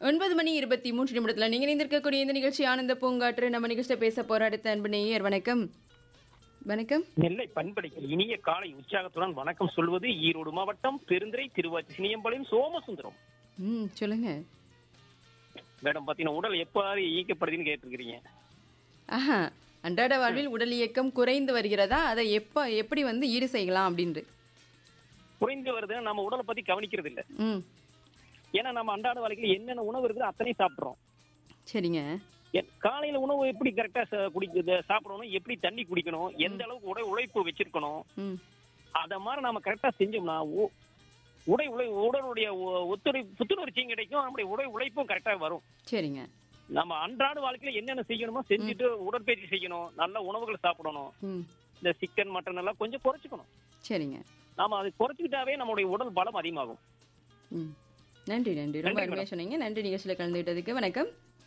ஒன்பது மணி இருபத்தி மூன்று நிமிடத்தில் நீங்கள் இணைந்திருக்கக்கூடிய இந்த நிகழ்ச்சி ஆனந்த பூங்காற்று நம்ம நிகழ்ச்சியில் பேச போற அடுத்த அன்பு நேயர் வணக்கம் வணக்கம் நெல்லை பண்படைக்கு இனிய காலை உற்சாகத்துடன் வணக்கம் சொல்வது ஈரோடு மாவட்டம் பெருந்துறை திருவாச்சி சினியம்பாளையம் சோமசுந்தரம் ம் சொல்லுங்க மேடம் பாத்தீங்கன்னா உடல் எவ்வாறு இயக்கப்படுதுன்னு கேட்டிருக்கிறீங்க ஆஹா அன்றாட வாழ்வில் உடல் இயக்கம் குறைந்து வருகிறதா அதை எப்போ எப்படி வந்து ஈடு செய்யலாம் அப்படின்ட்டு குறைந்து வருதுன்னு நம்ம உடலை பத்தி கவனிக்கிறது இல்ல ம் ஏன்னா நம்ம அன்றாட வாழ்க்கையில என்னென்ன உணவு இருக்குதோ அத்தனை சாப்பிடுறோம் சரிங்க எ- காலையில உணவு எப்படி கரெக்டா குடிக்க சாப்பிடணும் எப்படி தண்ணி குடிக்கணும் எந்த அளவுக்கு உடை உழைப்பு வச்சிருக்கணும் ம் அத மாதிரி நம்ம கரெக்டா செஞ்சோம்னா உ- உடை உழை உடலுடைய ஒ- ஒத்துழை புத்துணர்ச்சியும் கிடைக்கும் நம்முடைய உடை உழைப்பும் கரெக்டா வரும் சரிங்க நம்ம அன்றாட வாழ்க்கையில என்னென்ன செய்யணுமோ செஞ்சுட்டு உடற்பயிற்சி செய்யணும் நல்ல உணவுகளை சாப்பிடணும் ம் இந்த சிக்கன் மட்டன் எல்லாம் கொஞ்சம் குறைச்சிக்கணும் சரிங்க நாம அது குறைச்சிக்கிட்டாவே நம்மளுடைய உடல் பலம் அதிகமாகும் ம் நன்றி நன்றி ரொம்ப நன்றி, அருமையாக சொன்னீங்க நன்றி நிகழ்ச்சியில் கலந்துக்கிட்டதுக்கு வணக்கம்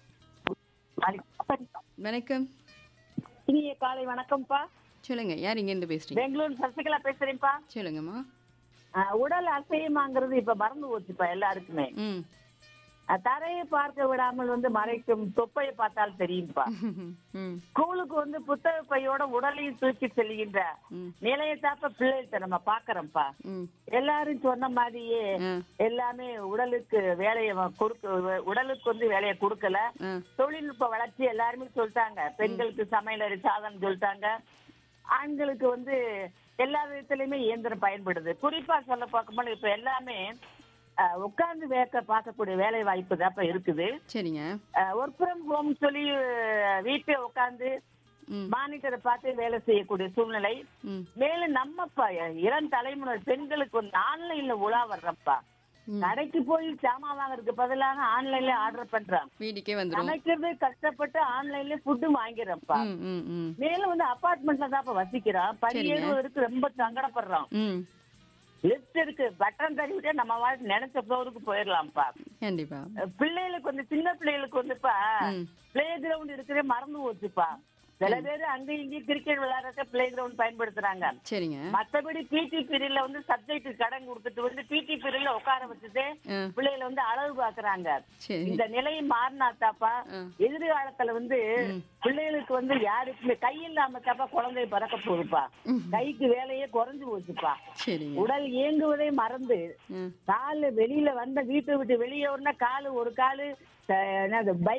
வணக்கம் இனிய காலை வணக்கம்ப்பா சொல்லுங்க யார் இங்கேருந்து பேசுறீங்க பெங்களூர் சசிகலா பேசுறேன்ப்பா சொல்லுங்கம்மா அஹ், உடல் அசையமாங்கிறது இப்ப மறந்து போச்சுப்பா எல்லாருக்குமே ம் அஹ், தரையை பார்க்க விடாமல் வந்து மறைக்கும் தொப்பையை பார்த்தால் தெரியும்பா ம் ஸ்கூலுக்கு வந்து புத்தக பையோட உடலையும் தூக்கி செல்கின்ற ம் நிலையை தாப்ப பிள்ளைகிட்ட நம்ம பாக்குறோம்ப்பா ம் எல்லாரும் சொன்ன மாதிரியே ஆ எல்லாமே உடலுக்கு வேலையை வ- கொடுக்க உடலுக்கு வந்து வேலையை கொடுக்கல ஆ தொழில்நுட்ப வளர்ச்சி எல்லாருமே சொல்லிட்டாங்க பெண்களுக்கு சமையலறை சாதனம் சொல்லிட்டாங்க ஆண்களுக்கு வந்து எல்லா விதத்திலயுமே இயந்திரம் பயன்படுது குறிப்பா சொல்ல பார்க்கும்போது இப்ப எல்லாமே உட்கார்ந்து வேக்க பார்க்கக்கூடிய வேலை வாய்ப்பு தான் இப்ப இருக்குது சரிங்க ஒர்க் ஃப்ரம் ஹோம் சொல்லி வீட்டை உட்கார்ந்து ம் மானிட்டரை பார்த்து வேலை செய்யக்கூடிய சூழ்நிலை ம் மேலும் நம்ம ப- இளம் தலைமுறை பெண்களுக்கு வந்து ஆன்லைன்ல உலா வர்றப்பா ம். கடைக்கு போய் சாமான் வாங்குறதுக்கு பதிலாக ஆன்லைன்ல ஆர்டர் பண்றான் வீட்டுக்கே வந்துடும் சமைக்கிறது கஷ்டப்பட்டு ஆன்லைன்ல ஃபுட்டு வாங்கிறப்பா ம் ம் ம் மேலும் வந்து அபார்ட்மெண்ட்ல தான் இப்ப வசிக்கிறான் படி சரிங்க. ஏறுவதற்கு ரொம்ப சங்கடப்படுறான் ம் லிஃப்ட் இருக்கு பட்டன் தருவிட்டே நம்ம வாழ்க்கை நினைச்ச ஃப்ளோருக்கு போயிடலாம்ப்பா கண்டிப்பா பிள்ளைகளுக்கு வந்து சின்ன பிள்ளைகளுக்கு வந்துப்பா ம் பிளே கிரவுண்ட் இருக்கிறே மறந்து போச்சுப்பா சில பேர் அங்க இங்கேயும் கிரிக்கெட் விளையாடுறத பிளே கிரவுண்ட் பயன்படுத்துறாங்க சரிங்க மத்தபடி பிடி பீரியட்ல வந்து சப்ஜெக்ட் கடன் கொடுத்துட்டு வந்து பிடி பீரியட்ல உட்கார வச்சுட்டு ஆ பிள்ளைகளை வந்து அளவு பாக்குறாங்க சரி இந்த நிலை மாறினாத்தாப்பா ஆ. எதிர்காலத்துல வந்து பிள்ளைகளுக்கு வந்து யாருக்குமே கை இல்லாம தாப்பா குழந்தை பிறக்க போகுதுப்பா கைக்கு வேலையே குறைஞ்சு போச்சுப்பா சரிங்க உடல் இயங்குவதை மறந்து ம் காலு வெளியில வந்த வீட்டை விட்டு வெளியே வரனா காலு ஒரு காலு அஹ், என்னது பைக்